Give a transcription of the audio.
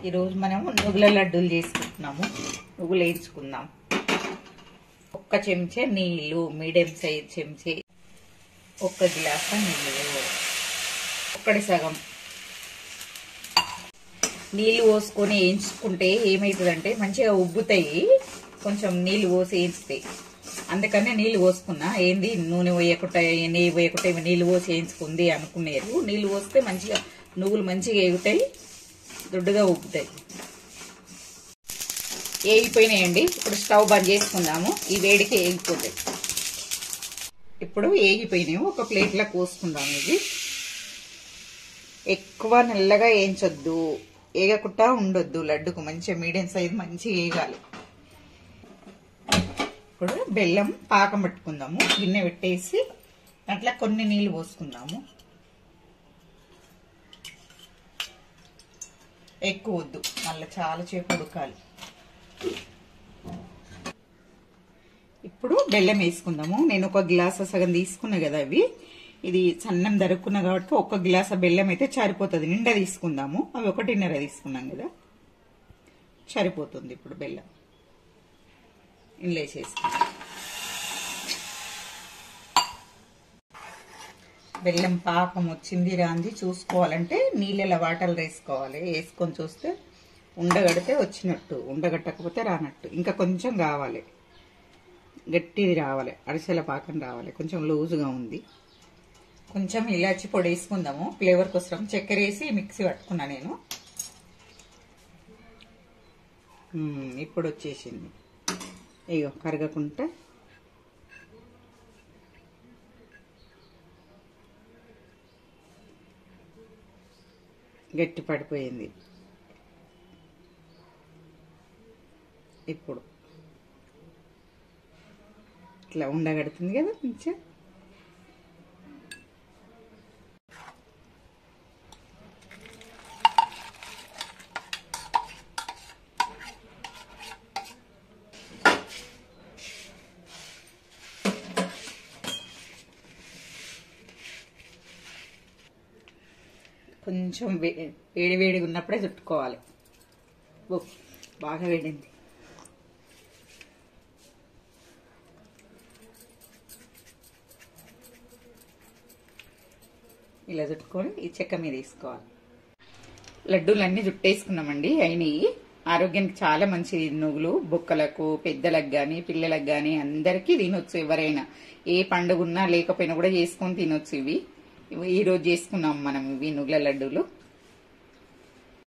ఈరోజు మనం నువ్వుల లడ్డూలు చేసుకుంటున్నాము నువ్వులు వేయించుకుందాం ఒక్క చెంచా నీళ్ళు మీడియం సైజ్ చెంచా ఒక్క గ్లాసు నీళ్ళు ఒక్కటి సగం నీళ్ళు పోసుకొని వేయించుకుంటే ఏమవుతుందంటే మంచిగా ఉబ్బుతాయి కొంచెం నీళ్ళు పోసి వేయించుతాయి అందుకనే నీళ్ళు పోసుకున్నా ఏంది నూనె పోయకుండా నెయ్యి పోయకుండా ఇవి నీళ్ళు పోసి వేయించుకుంది అనుకునేరు నీళ్ళు పోస్తే మంచిగా నువ్వులు మంచిగా ఎగుతాయి దొడ్డుగా ఉబ్బుతాయి ఏగిపోయినాయండి ఇప్పుడు స్టవ్ బంద్ చేసుకుందాము ఈ వేడికి ఏగిపోతాయి ఇప్పుడు ఏగిపోయినాయి ఒక ప్లేట్లో కోసుకుందాం ఇది ఎక్కువ నల్లగా వేయించొద్దు ఏగకుండా ఉండొద్దు లడ్డుకు మంచిగా మీడియం సైజ్ మంచిగా వేగాలి ఇప్పుడు బెల్లం పాకం పెట్టుకుందాము గిన్నె పెట్టేసి అట్లా కొన్ని నీళ్ళు పోసుకుందాము ఎక్కువ వద్దు మళ్ళీ చాలా చేపు ఉడకాలి ఇప్పుడు బెల్లం వేసుకుందాము నేను ఒక గ్లాస్ సగం తీసుకున్నా కదా అవి ఇది సన్నం దరుక్కున్నా కాబట్టి ఒక గ్లాస్ బెల్లం అయితే సరిపోతుంది నిండా తీసుకుందాము అవి ఒకటిన్నర తీసుకున్నాం కదా సరిపోతుంది ఇప్పుడు బెల్లం ఇందులో వేసేసుకుందాం బెల్లం పాకం వచ్చింది రాంది చూసుకోవాలంటే నీళ్ళ వాటర్లు వేసుకోవాలి వేసుకొని చూస్తే ఉండగడితే వచ్చినట్టు ఉండగట్టకపోతే రానట్టు ఇంకా కొంచెం కావాలి గట్టిది రావాలి అరిసెల పాకం రావాలి కొంచెం లూజుగా ఉంది కొంచెం ఇలాచి పొడి వేసుకుందాము ఫ్లేవర్ కోసం చక్కెర వేసి మిక్సీ పట్టుకున్నా నేను మ్మ్, ఇప్పుడు వచ్చేసింది ఇగో కరగకుండా గట్టి పడిపోయింది ఇప్పుడు ఇట్లా ఉండగడుతుంది కదా కొంచెం కొంచెం వే- వేడి వేడిగా ఉన్నప్పుడే చుట్టుకోవాలి ఓ బాగా వేడింది ఇలా చుట్టుకొని ఈ చెక్క మీద వేసుకోవాలి లడ్డూలన్నీ జుట్టేసుకున్నామండి అయినవి ఆరోగ్యానికి చాలా మంచిది నువ్వులు బొక్కలకు పెద్దలకు గాని పిల్లలకు గాని అందరికీ తినొచ్చు ఎవరైనా ఏ పండుగ ఉన్నా లేకపోయినా కూడా చేసుకొని తినొచ్చు ఇవి ఇవి ఈ రోజు చేసుకున్నాం మనం ఇవి నువ్వుల లడ్డూలు